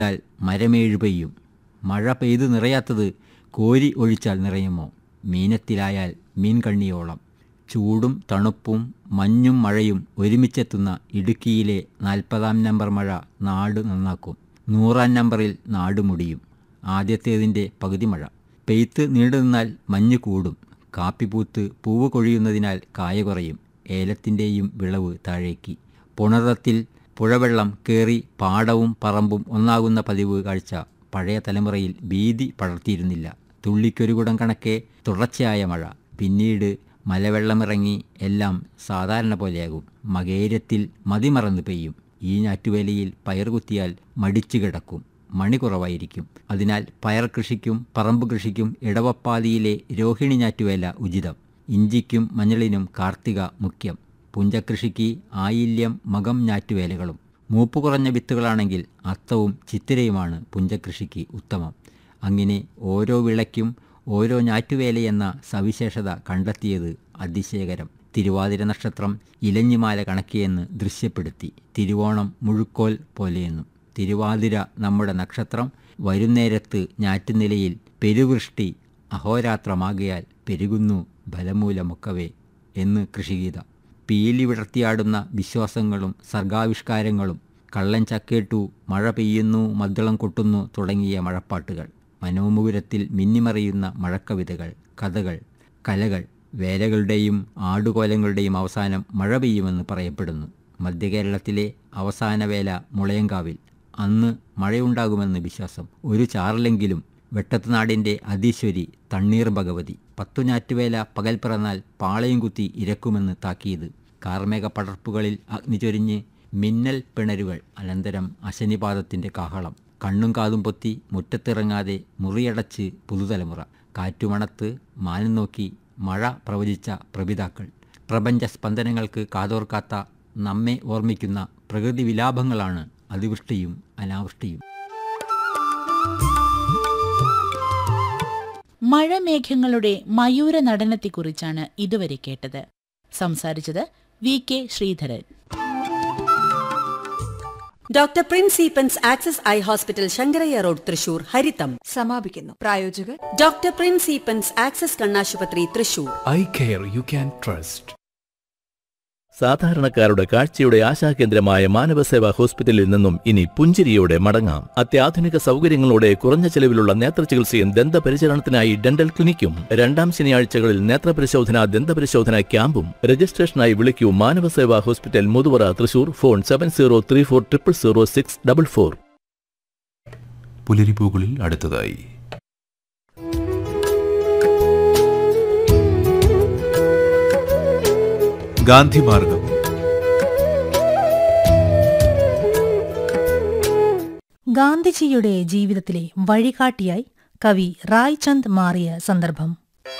ാൽ മരമേഴ് പെയ്യും മഴ പെയ്തു നിറയാത്തത് കോരി ഒഴിച്ചാൽ നിറയുമോ മീനത്തിലായാൽ മീൻ കണ്ണിയോളം ചൂടും തണുപ്പും മഞ്ഞും മഴയും ഒരുമിച്ചെത്തുന്ന ഇടുക്കിയിലെ നാൽപ്പതാം നമ്പർ മഴ നാട് നന്നാക്കും നൂറാം നമ്പറിൽ നാട് മുടിയും ആദ്യത്തേതിൻ്റെ പകുതി മഴ പെയ്ത്ത് നീണ്ടുനിന്നാൽ മഞ്ഞ് കൂടും കാപ്പിപ്പൂത്ത് പൂവ് കൊഴിയുന്നതിനാൽ കായ കുറയും ഏലത്തിൻ്റെയും വിളവ് താഴേക്ക് പുണർത്തത്തിൽ പുഴവെള്ളം കയറി പാടവും പറമ്പും ഒന്നാകുന്ന പതിവ് കാഴ്ച പഴയ തലമുറയിൽ ഭീതി പടർത്തിയിരുന്നില്ല തുള്ളിക്കൊരു കുടം കണക്കെ തുടർച്ചയായ മഴ പിന്നീട് മലവെള്ളമിറങ്ങി എല്ലാം സാധാരണ പോലെയാകും മകേരത്തിൽ മതിമറന്ന് പെയ്യും ഈ ഞാറ്റുവേലയിൽ പയർ കുത്തിയാൽ മടിച്ചു കിടക്കും മണി കുറവായിരിക്കും അതിനാൽ പയർ കൃഷിക്കും പറമ്പ് കൃഷിക്കും ഇടവപ്പാതിയിലെ രോഹിണി ഞാറ്റുവേല ഉചിതം ഇഞ്ചിക്കും മഞ്ഞളിനും കാർത്തിക മുഖ്യം പുഞ്ചകൃഷിക്ക് ആയില്യം മകം ഞാറ്റുവേലകളും മൂപ്പ് കുറഞ്ഞ വിത്തുകളാണെങ്കിൽ അത്തവും ചിത്തിരയുമാണ് പുഞ്ചകൃഷിക്ക് ഉത്തമം അങ്ങനെ ഓരോ വിളയ്ക്കും ഓരോ ഞാറ്റുവേലയെന്ന സവിശേഷത കണ്ടെത്തിയത് അതിശയകരം തിരുവാതിര നക്ഷത്രം ഇലഞ്ഞിമാല കണക്കിയെന്ന് ദൃശ്യപ്പെടുത്തി തിരുവോണം മുഴുക്കോൽ പോലെയെന്നും തിരുവാതിര നമ്മുടെ നക്ഷത്രം വരുന്നേരത്ത് ഞാറ്റുനിലയിൽ പെരുവൃഷ്ടി അഹോരാത്രമാകയാൽ പെരുകുന്നു ഫലമൂലമൊക്കവേ എന്ന് കൃഷിഗീത പീലി വിടർത്തിയാടുന്ന വിശ്വാസങ്ങളും സർഗാവിഷ്കാരങ്ങളും കള്ളൻ ചക്കേട്ടു മഴ പെയ്യുന്നു മദ്ദളം കൊട്ടുന്നു തുടങ്ങിയ മഴപ്പാട്ടുകൾ മനോമുകുരത്തിൽ മിന്നിമറിയുന്ന മഴക്കവിതകൾ കഥകൾ കലകൾ വേലകളുടെയും ആടുകോലങ്ങളുടെയും അവസാനം മഴ പെയ്യുമെന്ന് പറയപ്പെടുന്നു മധ്യകേരളത്തിലെ അവസാന വേല മുളയങ്കാവിൽ അന്ന് മഴയുണ്ടാകുമെന്ന് വിശ്വാസം ഒരു ചാറിലെങ്കിലും വെട്ടത്തുനാടിൻ്റെ അതീശ്വരി തണ്ണീർ ഭഗവതി പത്തു ഞാറ്റുവേല പകൽ പിറന്നാൽ പാളയും കുത്തി ഇരക്കുമെന്ന് താക്കീത് കാർമേഘ പടർപ്പുകളിൽ അഗ്നി ചൊരിഞ്ഞ് മിന്നൽ പിണരുകൾ അനന്തരം അശനിപാതത്തിൻ്റെ കാഹളം കണ്ണും കാതും പൊത്തി മുറ്റത്തിറങ്ങാതെ മുറിയടച്ച് പുതുതലമുറ കാറ്റുമണത്ത് മാനം നോക്കി മഴ പ്രവചിച്ച പ്രപിതാക്കൾ പ്രപഞ്ച സ്പന്ദനങ്ങൾക്ക് കാതോർക്കാത്ത നമ്മെ ഓർമ്മിക്കുന്ന പ്രകൃതി വിലാപങ്ങളാണ് അതിവൃഷ്ടിയും അനാവൃഷ്ടിയും മഴമേഘങ്ങളുടെ മയൂര നടനത്തെക്കുറിച്ചാണ് ഇതുവരെ കേട്ടത് സംസാരിച്ചത് V K Sreedharan doctor Prince Eapen's access eye hospital Sankarayya road Thrissur ഹരിതം സമാപിക്കുന്നു പ്രായോജകർ ഡോക്ടർ പ്രിൻസ് ഈപ്പൻസ് ആക്സസ് കണ്ണാശുപത്രി Thrissur eye care you can trust സാധാരണക്കാരുടെ കാഴ്ചയുടെ ആശാകേന്ദ്രമായ മാനവസേവാ ഹോസ്പിറ്റലിൽ നിന്നും ഇനി പുഞ്ചിരിയോടെ മടങ്ങാം അത്യാധുനിക സൗകര്യങ്ങളോടെ കുറഞ്ഞ ചെലവിലുള്ള നേത്രചികിത്സയും ദന്തപരിചരണത്തിനായി ഡെന്റൽ ക്ലിനിക്കും രണ്ടാം ശനിയാഴ്ചകളിൽ നേത്രപരിശോധന ദന്തപരിശോധന ക്യാമ്പും രജിസ്ട്രേഷനായി വിളിക്കൂ മാനവസേവാ hospital Muthuvara Thrissur phone seven zero three four triple zero six double four പുലരിപ്പൂകളിൽ അടുത്തതായി ഗാന്ധിമാർഗം ഗാന്ധിജിയുടെ ജീവിതത്തിലെ വഴികാട്ടിയായി കവി റായ്ചന്ദ് മാറിയ സന്ദർഭം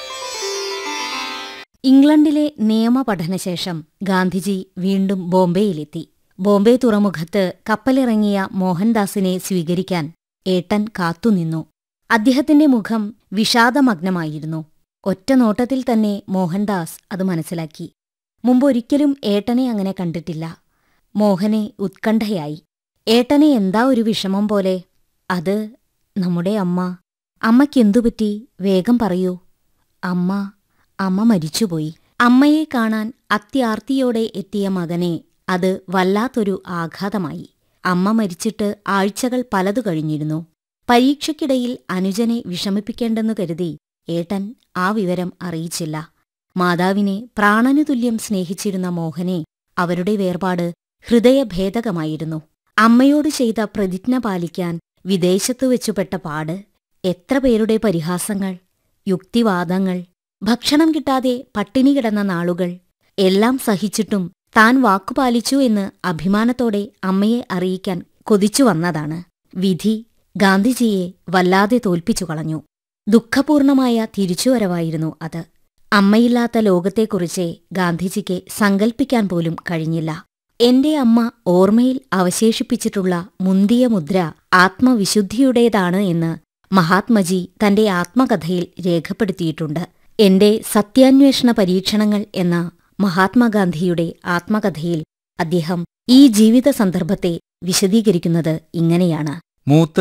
ഇംഗ്ലണ്ടിലെ നിയമപഠനശേഷം ഗാന്ധിജി വീണ്ടും ബോംബെയിലെത്തി ബോംബെ തുറമുഖത്ത് കപ്പലിറങ്ങിയ മോഹൻദാസിനെ സ്വീകരിക്കാൻ ഏട്ടൻ കാത്തുനിന്നു അദ്ദേഹത്തിന്റെ മുഖം വിഷാദമഗ്നമായിരുന്നു ഒറ്റ നോട്ടത്തിൽ തന്നെ മോഹൻദാസ് അത് മനസ്സിലാക്കി മുമ്പൊരിക്കലും ഏട്ടനെ അങ്ങനെ കണ്ടിട്ടില്ല മോഹനെ ഉത്കണ്ഠയായി ഏട്ടനെ എന്താ ഒരു വിഷമം പോലെ അത് നമ്മുടെ അമ്മ അമ്മയ്ക്കെന്തുപറ്റി വേഗം പറയൂ അമ്മ അമ്മ മരിച്ചുപോയി അമ്മയെ കാണാൻ അത്യാർത്തിയോടെ എത്തിയ മകനെ അത് വല്ലാത്തൊരു ആഘാതമായി അമ്മ മരിച്ചിട്ട് ആഴ്ചകൾ പലതു കഴിഞ്ഞിരുന്നു പരീക്ഷയ്ക്കിടയിൽ അനുജനെ വിഷമിപ്പിക്കേണ്ടെന്നു കരുതി ഏട്ടൻ ആ വിവരം അറിയിച്ചില്ല മാതാവിനെ പ്രാണനു തുല്യം സ്നേഹിച്ചിരുന്ന മോഹനെ അവരുടെ വേർപാട് ഹൃദയഭേദകമായിരുന്നു അമ്മയോട് ചെയ്ത പ്രതിജ്ഞ പാലിക്കാൻ വിദേശത്തു വെച്ചുപെട്ട പാട് എത്ര പേരുടെ പരിഹാസങ്ങൾ യുക്തിവാദങ്ങൾ ഭക്ഷണം കിട്ടാതെ പട്ടിണി കിടന്ന നാളുകൾ എല്ലാം സഹിച്ചിട്ടും താൻ വാക്കുപാലിച്ചു എന്ന് അഭിമാനത്തോടെ അമ്മയെ അറിയിക്കാൻ കൊതിച്ചു വന്നതാണ് വിധി ഗാന്ധിജിയെ വല്ലാതെ തോൽപ്പിച്ചു കളഞ്ഞു ദുഃഖപൂർണമായ തിരിച്ചുവരവായിരുന്നു അത് അമ്മയില്ലാത്ത ലോകത്തെക്കുറിച്ച് ഗാന്ധിജിക്ക് സങ്കൽപ്പിക്കാൻ പോലും കഴിഞ്ഞില്ല എന്റെ അമ്മ ഓർമ്മയിൽ അവശേഷിപ്പിച്ചിട്ടുള്ള മുന്തിയ മുദ്ര ആത്മവിശുദ്ധിയുടേതാണ് എന്ന് മഹാത്മജി തന്റെ ആത്മകഥയിൽ രേഖപ്പെടുത്തിയിട്ടുണ്ട് എന്റെ സത്യാന്വേഷണ പരീക്ഷണങ്ങൾ എന്ന മഹാത്മാഗാന്ധിയുടെ ആത്മകഥയിൽ അദ്ദേഹം ഈ ജീവിത സന്ദർഭത്തെ വിശദീകരിക്കുന്നത് ഇങ്ങനെയാണ് മൂത്ത